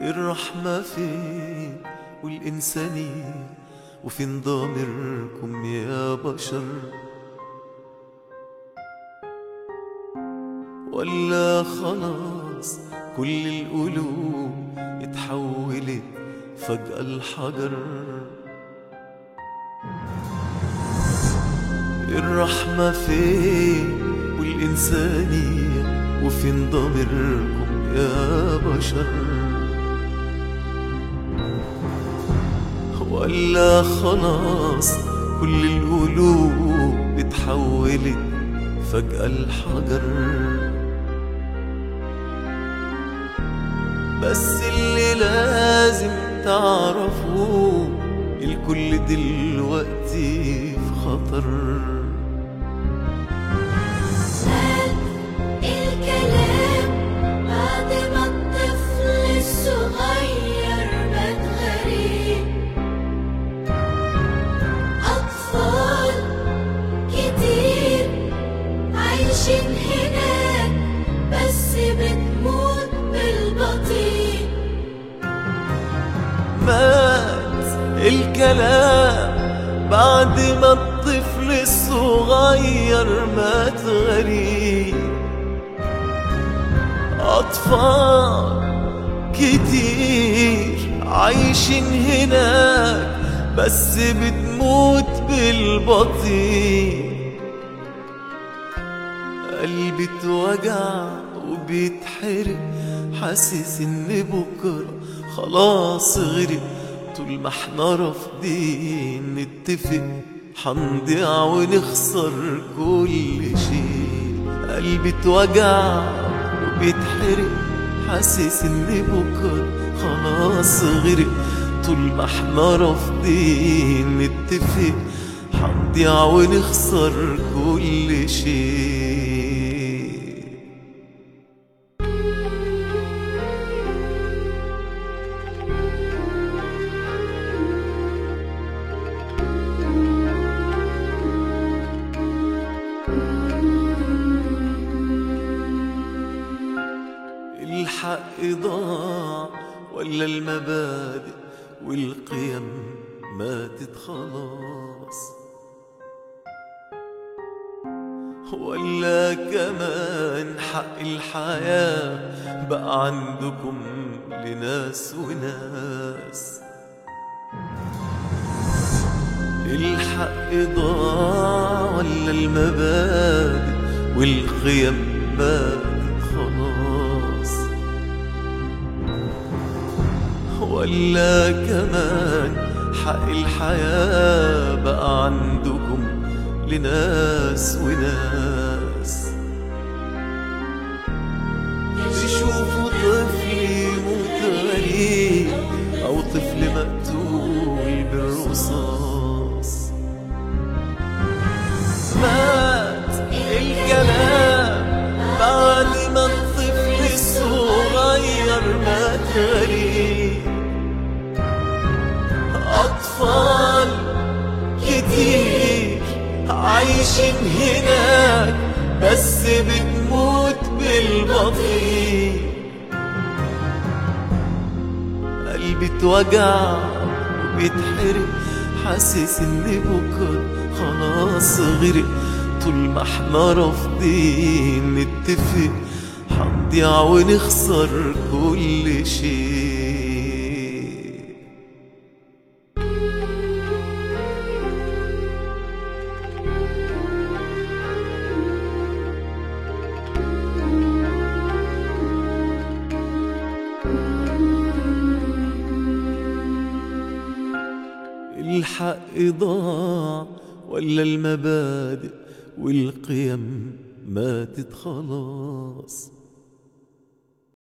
الرحمة فين والإنسانية وفين ضميركم يا بشر ولا خلاص كل القلوب اتحولت فجأة الحجر الرحمة فين والإنسانية وفين ضميركم يا بشر ولا خلاص كل القلوب اتحولت فجأة الحجر بس اللي لازم تعرفوه الكل دلوقتي في خطر الكلام بعد ما الطفل الصغير مات غريب أطفال كتير عايشين هناك بس بتموت بالبطيء مات الكلام بعد ما الطفل الصغير مات غريب أطفال كتير عايشين هناك بس بتموت بالبطيء قلبي اتوجع وبيتحرق حاسس ان بكرة خلاص غرق طول ما احنا رافضين نتفق حنضيع ونخسر كل شيء قلبي اتوجع وبيتحرق حاسس ان بكرة خلاص غرق طول ما احنا رافضين نتفق حنضيع ونخسر كل شيء الحق ضاع ولا المبادئ والقيم ماتت خلاص ولا كمان حق الحياة بقى عندكم لناس وناس الحق ضاع ولا المبادئ والقيم ماتت خلاص ولا كمان حق الحياة بقى عندكم لناس وناس يشوفوا طفل يموت غريب أو طفل مقتول بالرصاص مات الكلام بعد ما الطفل الصغير مات غريب أطفال كتير عايشين هناك بس بتموت بالبطيء قلبي اتوجع وبيتحرق حاسس ان بكره خلاص غرق طول ما احنا رافضين نتفق حنضيع ونخسر كل شيء الحق ضاع ولا المبادئ والقيم ماتت خلاص